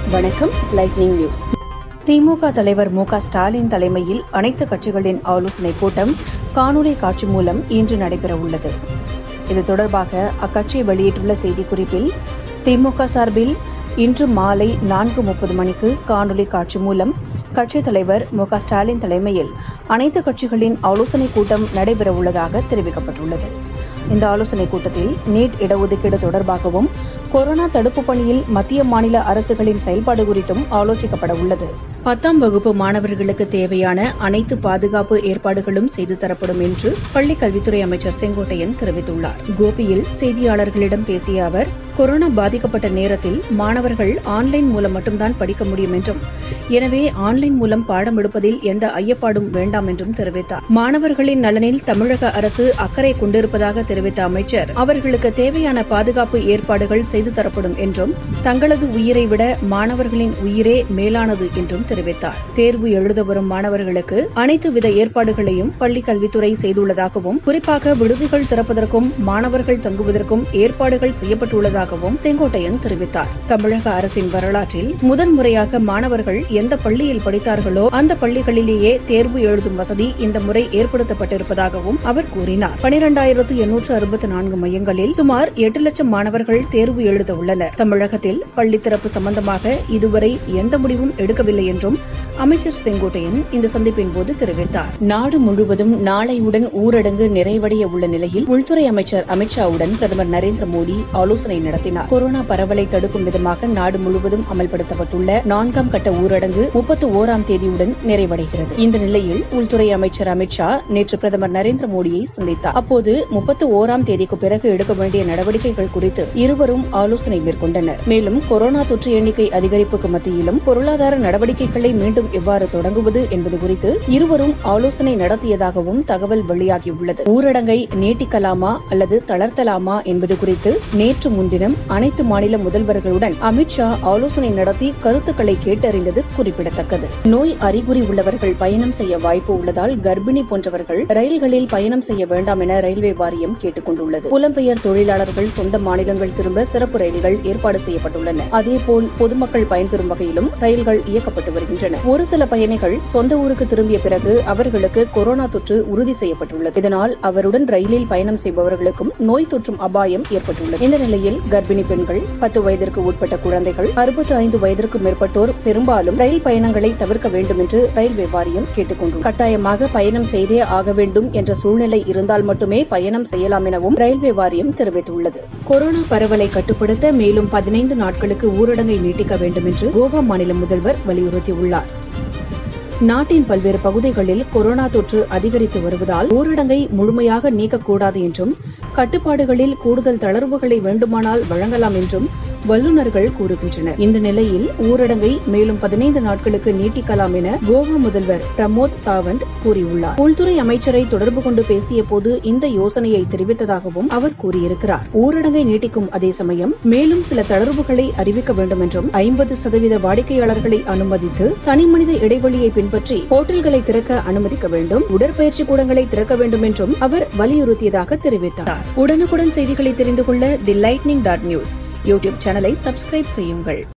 வணக்கம் lightning news திமுக தலைவர் மு க ஸ்டாலின் தலைமையில் அனைத்து கட்சிகளின் ஆலோசனைக் கூட்டம் காணொலி காட்சி மூலம் இன்று நடைபெறவுள்ளது இது தொடர்பாக அக்கட்சி வெளியிட்டுள்ள செய்திக்குறிப்பில் திமுக சார்பில் இன்று மாலை நான்கு முப்பது மணிக்கு காணொலி காட்சி மூலம் கட்சித் தலைவர் மு க ஸ்டாலின் தலைமையில் அனைத்து கட்சிகளின் ஆலோசனைக் கூட்டம் நடைபெறவுள்ளதாக தெரிவிக்கப்பட்டுள்ளது இந்த ஆலோசனைக் கூட்டத்தில் நீட் இடஒதுக்கீடு தொடர்பாகவும் கொரோனா தடுப்புப் பணியில் மத்திய மாநில அரசுகளின் செயல்பாடு குறித்தும் ஆலோசிக்கப்பட உள்ளது பத்தாம் வகுப்பு மாணவர்களுக்கு தேவையான அனைத்து பாதுகாப்பு ஏற்பாடுகளும் செய்து தரப்படும் என்று பள்ளிக் கல்வித்துறை அமைச்சர் செங்கோட்டையன் தெரிவித்துள்ளார் கோபியில் செய்தியாளர்களிடம் பேசிய அவர் கொரோனா பாதிக்கப்பட்ட நேரத்தில் மாணவர்கள் ஆன்லைன் மூலம் மட்டும்தான் படிக்க முடியும் என்றும் எனவே ஆன்லைன் மூலம் பாடம் எடுப்பதில் எந்த ஐயப்பாடும் வேண்டாம் என்றும் தெரிவித்தார் மாணவர்களின் நலனில் தமிழக அரசு அக்கறை கொண்டிருப்பதாக தெரிவித்த அமைச்சர் அவர்களுக்கு தேவையான பாதுகாப்பு ஏற்பாடுகள் செய்து தரப்படும் என்றும் தங்களது உயிரை விட மாணவர்களின் உயிரே மேலானது என்றும் தெரிவித்தார் தேர்வு எழுத வரும் மாணவர்களுக்கு அனைத்து வித ஏற்பாடுகளையும் பள்ளிக் கல்வித்துறை செய்துள்ளதாகவும் குறிப்பாக விடுதிகள் திறப்பதற்கும் மாணவர்கள் தங்குவதற்கும் ஏற்பாடுகள் செய்யப்பட்டுள்ளதாகவும் செங்கோட்டையன் தெரிவித்தார் தமிழக அரசின் வரலாற்றில் முதன்முறையாக மாணவர்கள் எந்த பள்ளியில் படித்தார்களோ அந்த பள்ளிகளிலேயே தேர்வு எழுதும் வசதி இந்த முறை ஏற்படுத்தப்பட்டிருப்பதாகவும் அவர் கூறினார் பனிரெண்டாயிரத்து எண்ணூற்று அறுபத்தி நான்கு மையங்களில் சுமார் எட்டு லட்சம் மாணவர்கள் தேர்வு எழுத உள்ளனர் தமிழகத்தில் பள்ளி திறப்பு சம்பந்தமாக இதுவரை எந்த முடிவும் எடுக்கவில்லை என்றும் அமைச்சர் செங்கோட்டையன் இந்த சந்திப்பின் போது தெரிவித்தார் நாடு முழுவதும் நாளையுடன் ஊரடங்கு நிறைவடைய உள்ள நிலையில் உள்துறை அமைச்சர் அமித்ஷாவுடன் பிரதமர் நரேந்திர மோடி ஆலோசனை நடத்தினார் கொரோனா பரவலை தடுக்கும் விதமாக நாடு முழுவதும் அமல்படுத்தப்பட்டுள்ள நான்காம் கட்ட ஊரடங்கு முப்பத்து ஓராம் தேதியுடன் நிறைவடைகிறது இந்த நிலையில் உள்துறை அமைச்சர் அமித்ஷா நேற்று பிரதமர் நரேந்திர மோடியை சந்தித்தார் அப்போது முப்பத்து ஓராம் தேதிக்கு பிறகு எடுக்க வேண்டிய நடவடிக்கைகள் குறித்து இருவரும் ஆலோசனை மேற்கொண்டனர் மேலும் கொரோனா தொற்று எண்ணிக்கை அதிகரிப்புக்கு மத்தியிலும் பொருளாதார நடவடிக்கைகளை மீண்டும் எவ்வாறு தொடங்குவது என்பது குறித்து இருவரும் ஆலோசனை நடத்தியதாகவும் தகவல் வெளியாகியுள்ளது ஊரடங்கை நீட்டிக்கலாமா அல்லது தளர்த்தலாமா என்பது குறித்து நேற்று முன்தினம் அனைத்து மாநில முதல்வர்களுடன் அமித்ஷா ஆலோசனை நடத்தி கருத்துக்களை கேட்டறிந்தது குறிப்பிடத்தக்கது நோய் அறிகுறி உள்ளவர்கள் பயணம் செய்ய வாய்ப்பு உள்ளதால் கர்ப்பிணி போன்றவர்கள் ரயில்களில் பயணம் செய்ய வேண்டாம் என ரயில்வே வாரியம் கேட்டுக் கொண்டுள்ளது புலம்பெயர் தொழிலாளர்கள் சொந்த மாநிலங்கள் திரும்ப சிறப்பு ரயில்கள் ஏற்பாடு செய்யப்பட்டுள்ளன அதேபோல் பொதுமக்கள் பயன்பெறும் வகையிலும் ரயில்கள் இயக்கப்பட்டு வருகின்றன ஒரு சில பயணிகள் சொந்த ஊருக்கு திரும்பிய பிறகு அவர்களுக்கு கொரோனா தொற்று உறுதி செய்யப்பட்டுள்ளது இதனால் அவருடன் ரயிலில் பயணம் செய்பவர்களுக்கும் நோய் தொற்றும் அபாயம் ஏற்பட்டுள்ளது இந்த நிலையில் கர்ப்பிணி பெண்கள் பத்து வயதிற்கு உட்பட்ட குழந்தைகள் அறுபத்தி ஐந்து வயதிற்கு மேற்பட்டோர் பெரும்பாலும் ரயில் பயணங்களை தவிர்க்க வேண்டும் என்று ரயில்வே வாரியம் கேட்டுக் கொண்டுள்ளது கட்டாயமாக பயணம் செய்தே ஆக வேண்டும் என்ற சூழ்நிலை இருந்தால் மட்டுமே பயணம் செய்யலாம் எனவும் ரயில்வே வாரியம் தெரிவித்துள்ளது கொரோனா பரவலை கட்டுப்படுத்த மேலும் பதினைந்து நாட்களுக்கு ஊரடங்கை நீட்டிக்க வேண்டும் என்று கோவா மாநில முதல்வர் வலியுறுத்தியுள்ளார் நாட்டின் பல்வேறு பகுதிகளில் கொரோனா தொற்று அதிகரித்து வருவதால் ஊரடங்கை முழுமையாக நீக்கக்கூடாது என்றும் கட்டுப்பாடுகளில் கூடுதல் தளர்வுகளை வேண்டுமானால் வழங்கலாம் என்றும் வல்லுநர்கள் கூறுகின்றனர் இந்த நிலையில் ஊரடங்கை மேலும் பதினைந்து நாட்களுக்கு நீட்டிக்கலாம் என கோவா முதல்வர் பிரமோத் சாவந்த் கூறியுள்ளார் உள்துறை அமைச்சரை தொடர்பு கொண்டு பேசிய போது இந்த யோசனையை தெரிவித்ததாகவும் அவர் கூறியிருக்கிறார் ஊரடங்கை நீட்டிக்கும் அதே சமயம் மேலும் சில தளர்வுகளை அறிவிக்க வேண்டும் என்றும் ஐம்பது சதவீத வாடிக்கையாளர்களை அனுமதித்து தனிமனித இடைவெளியை பின்பற்றி ஹோட்டல்களை திறக்க அனுமதிக்க வேண்டும் உடற்பயிற்சி கூடங்களை திறக்க வேண்டும் என்றும் அவர் வலியுறுத்தியதாக தெரிவித்தார் உடனுக்குடன் செய்திகளை தெரிந்து கொள்ள the lightning dot news YouTube சேனலை சப்ஸ்கிரைப் செய்யுங்கள்